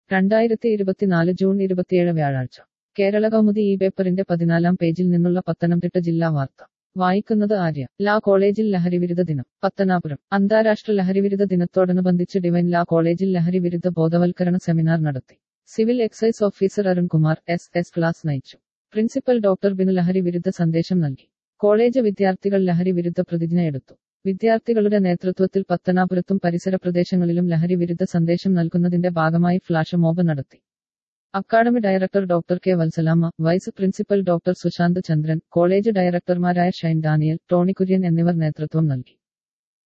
രണ്ടായിരത്തി ഇരുപത്തിനാല് ജൂൺ ഇരുപത്തിയേഴ് വ്യാഴാഴ്ച കേരള കൗമുദി ഈ പേപ്പറിന്റെ പതിനാലാം പേജിൽ നിന്നുള്ള പത്തനംതിട്ട ജില്ലാ വാർത്ത വായിക്കുന്നത് ആര്യ ലാ കോളേജിൽ ലഹരിവിരുദ്ധ ദിനം പത്തനാപുരം അന്താരാഷ്ട്ര ലഹരിവിരുദ്ധ ദിനത്തോടനുബന്ധിച്ച് ഡിവൈൻ ലാ കോളേജിൽ ലഹരിവിരുദ്ധ ബോധവൽക്കരണ സെമിനാർ നടത്തി civil excise officer Arunkumar S S class നയിച്ചു പ്രിൻസിപ്പൽ ഡോക്ടർ ബിനു ലഹരി വിരുദ്ധ സന്ദേശം നൽകി കോളേജ് വിദ്യാർത്ഥികൾ ലഹരി വിരുദ്ധ പ്രതിജ്ഞ എടുത്തു വിദ്യാർത്ഥികളുടെ നേതൃത്വത്തിൽ പത്തനാപുരത്തും പരിസര പ്രദേശങ്ങളിലും ലഹരി വിരുദ്ധ സന്ദേശം നൽകുന്നതിന്റെ ഭാഗമായി ഫ്ലാഷ് മോബ് നടത്തി academy director doctor K Vatsalamma vice principal doctor Sushanth Chandran college ഡയറക്ടർമാരായ ഷൈൻ ഡാനിയൽ ടോണി കുര്യൻ എന്നിവർ നേതൃത്വം നൽകി